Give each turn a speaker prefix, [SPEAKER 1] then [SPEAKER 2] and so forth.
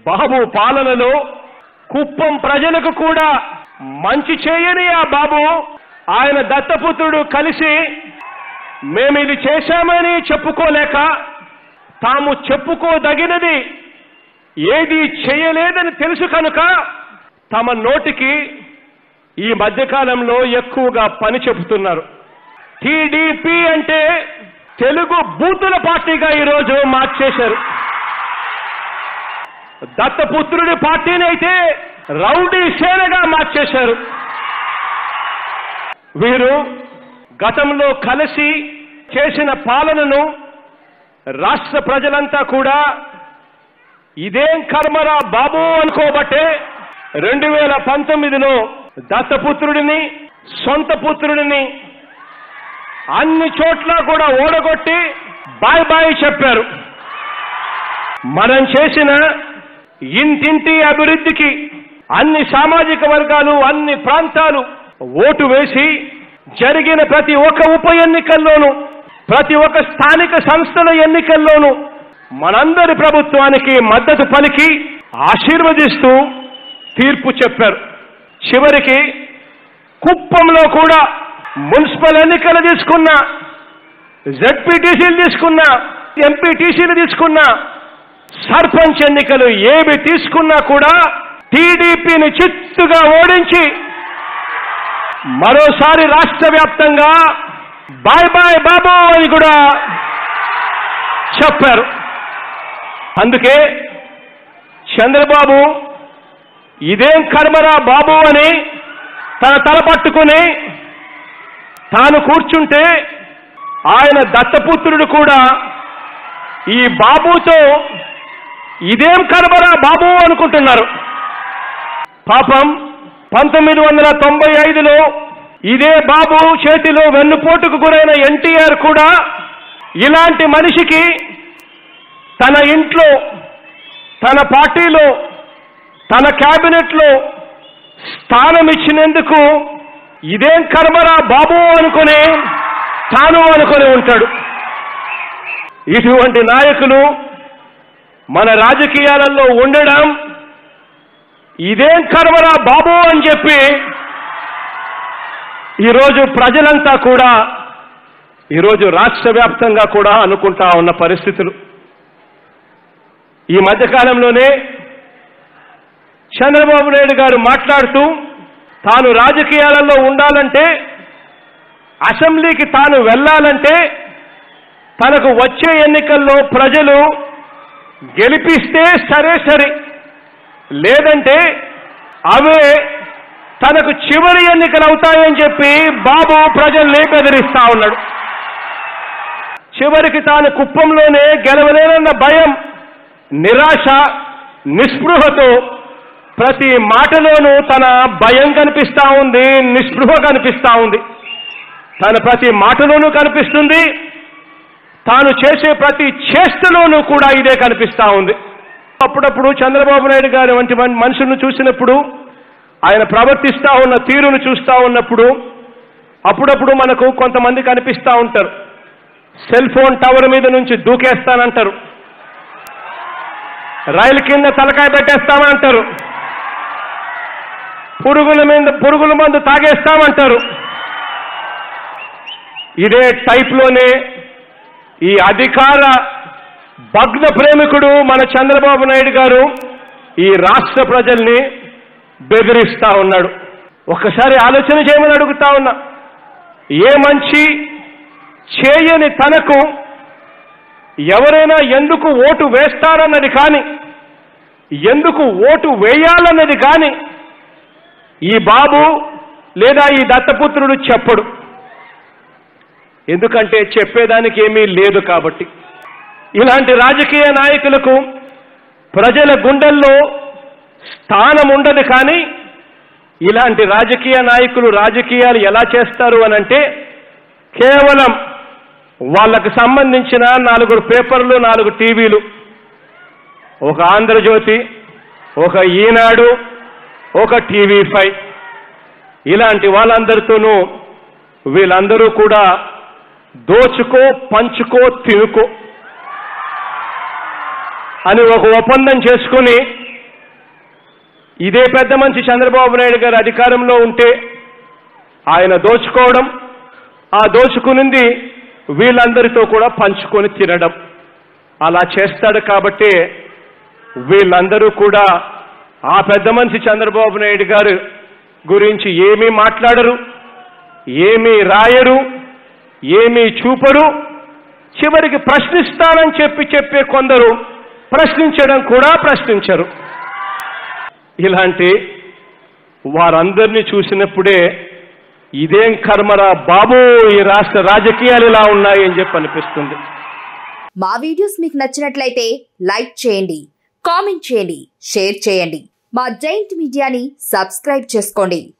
[SPEAKER 1] బాబు పాలనలో కుప్పం ప్రజలకు కూడా మంచి చేయని ఆ బాబు ఆయన దత్తపుత్రుడు కలిసి మేము ఇది చేశామని చెప్పుకోలేక తాము చెప్పుకోదగినది ఏది చేయలేదని తెలుసు కనుక తమ నోటికి ఈ మధ్యకాలంలో ఎక్కువగా పని చెబుతున్నారు టీడీపీ అంటే తెలుగు బూతుల పార్టీగా ఈరోజు మార్చేశారు దత్తపుత్రుడి పార్టీని అయితే రౌడీ సేనగా మార్చేశారు వీరు గతంలో కలిసి చేసిన పాలనను రాష్ట్ర ప్రజలంతా కూడా ఇదేం కర్మరా బాబు అనుకోబట్టే రెండు వేల పంతొమ్మిదిలో దత్తపుత్రుడిని సొంత పుత్రుడిని అన్ని చోట్ల కూడా ఓడగొట్టి బాయ్ బాయ్ చెప్పారు మనం చేసిన ఇంటింటి అభివృద్ధికి అన్ని సామాజిక వర్గాలు అన్ని ప్రాంతాలు ఓటు వేసి జరిగిన ప్రతి ఒక్క ఉప ఎన్నికల్లోనూ ప్రతి ఒక్క స్థానిక సంస్థల ఎన్నికల్లోనూ మనందరి ప్రభుత్వానికి మద్దతు పలికి ఆశీర్వదిస్తూ తీర్పు చెప్పారు చివరికి కుప్పంలో కూడా మున్సిపల్ ఎన్నికలు తీసుకున్న జడ్పీటీసీలు తీసుకున్న ఎంపీటీసీలు తీసుకున్న సర్పంచ్ ఎన్నికలు ఏవి తీసుకున్నా కూడా టీడీపీని చిత్తుగా ఓడించి మరోసారి రాష్ట్ర వ్యాప్తంగా బాయ్ బాయ్ బాబు అని కూడా చెప్పారు అందుకే చంద్రబాబు ఇదేం కర్మరా బాబు అని తన తల పట్టుకుని తాను కూర్చుంటే ఆయన దత్తపుత్రుడు కూడా ఈ బాబుతో ఇదేం కర్మరా బాబు అనుకుంటున్నారు పాపం పంతొమ్మిది వందల తొంభై ఐదులో ఇదే బాబు చేతిలో వెన్నుపోటుకు గురైన ఎన్టీఆర్ కూడా ఇలాంటి మనిషికి తన ఇంట్లో తన పార్టీలో తన క్యాబినెట్లో స్థానం ఇచ్చినందుకు ఇదేం కర్మరా బాబు అనుకుని తాను అనుకుని ఉంటాడు ఇటువంటి నాయకులు మన రాజకీయాలలో ఉండడం ఇదేం కర్మరా బాబు అని చెప్పి ఈరోజు ప్రజలంతా కూడా ఈరోజు రాష్ట్ర వ్యాప్తంగా కూడా అనుకుంటా ఉన్న పరిస్థితులు ఈ మధ్యకాలంలోనే చంద్రబాబు నాయుడు గారు మాట్లాడుతూ తాను రాజకీయాలలో ఉండాలంటే అసెంబ్లీకి తాను వెళ్ళాలంటే తనకు వచ్చే ఎన్నికల్లో ప్రజలు గెలిపిస్తే సరే సరే లేదంటే అవే తనకు చివరి ఎన్నికలు అవుతాయని చెప్పి బాబు ప్రజల్ని బెదిరిస్తా ఉన్నాడు చివరికి తాను కుప్పంలోనే గెలవలేనన్న భయం నిరాశ నిస్పృహతో ప్రతి మాటలోనూ తన భయం కనిపిస్తా ఉంది నిస్పృహ కనిపిస్తా ఉంది తన ప్రతి మాటలోనూ కనిపిస్తుంది తాను చేసే ప్రతి చేష్టలోనూ కూడా ఇదే కనిపిస్తా ఉంది అప్పుడప్పుడు చంద్రబాబు నాయుడు గారి వంటి మన్- మనుషులను చూసినప్పుడు ఆయన ప్రవర్తిస్తా ఉన్న తీరును చూస్తా ఉన్నప్పుడు అప్పుడప్పుడు మనకు కొంతమంది కనిపిస్తా ఉంటారు సెల్ ఫోన్ టవర్ మీద నుంచి దూకేస్తానంటారు రైలు కింద తలకాయ పెట్టేస్తామంటారు పురుగుల మీద పురుగుల మందు తాగేస్తామంటారు ఇదే టైప్లోనే ఈ అధికార భగ్న ప్రేమికుడు మన చంద్రబాబు నాయుడు గారు ఈ రాష్ట్ర ప్రజల్ని బెదిరిస్తా ఉన్నాడు ఒక్కసారి ఆలోచన చేయమని అడుగుతా ఉన్నా ఏ మంచి చేయని తనకు ఎవరైనా ఎందుకు ఓటు వేస్తారన్నది కానీ ఎందుకు ఓటు వేయాలన్నది కానీ ఈ బాబు లేదా ఈ దత్తపుత్రుడు చెప్పడు ఎందుకంటే చెప్పేదానికి ఏమీ లేదు కాబట్టి ఇలాంటి రాజకీయ నాయకులకు ప్రజల గుండెల్లో స్థానం ఉండదు కానీ ఇలాంటి రాజకీయ నాయకులు రాజకీయాలు ఎలా చేస్తారు అని అంటే కేవలం వాళ్ళకు సంబంధించిన నాలుగు పేపర్లు నాలుగు టీవీలు ఒక ఆంధ్రజ్యోతి ఒక ఈనాడు ఒక టీవీ ఫైవ్ ఇలాంటి వాళ్ళందరితోనూ వీళ్ళందరూ కూడా దోచుకో పంచుకో తినుకో అని ఒక ఒప్పందం చేసుకుని ఇదే పెద్ద మనిషి చంద్రబాబు నాయుడు గారు అధికారంలో ఉంటే ఆయన దోచుకోవడం ఆ దోచుకునింది వీళ్ళందరితో కూడా పంచుకొని తినడం అలా చేస్తాడు కాబట్టి వీళ్ళందరూ కూడా ఆ పెద్ద మనిషి చంద్రబాబు నాయుడు గారు గురించి ఏమీ మాట్లాడరు ఏమీ రాయరు ఏమీ చూపరు చివరికి ప్రశ్నిస్తానని చెప్పి చెప్పే కొందరు ప్రశ్నించడం కూడా ప్రశ్నించరు ఇలాంటి వారందరినీ చూసినప్పుడే ఇదేం కర్మరా బాబు ఈ రాష్ట్ర రాజకీయాలు ఇలా ఉన్నాయి అని చెప్పి అనిపిస్తుంది
[SPEAKER 2] మా వీడియోస్ మీకు నచ్చినట్లయితే లైక్ చేయండి కామెంట్ చేయండి షేర్ చేయండి మా జైంట్ మీడియాని సబ్స్క్రైబ్ చేసుకోండి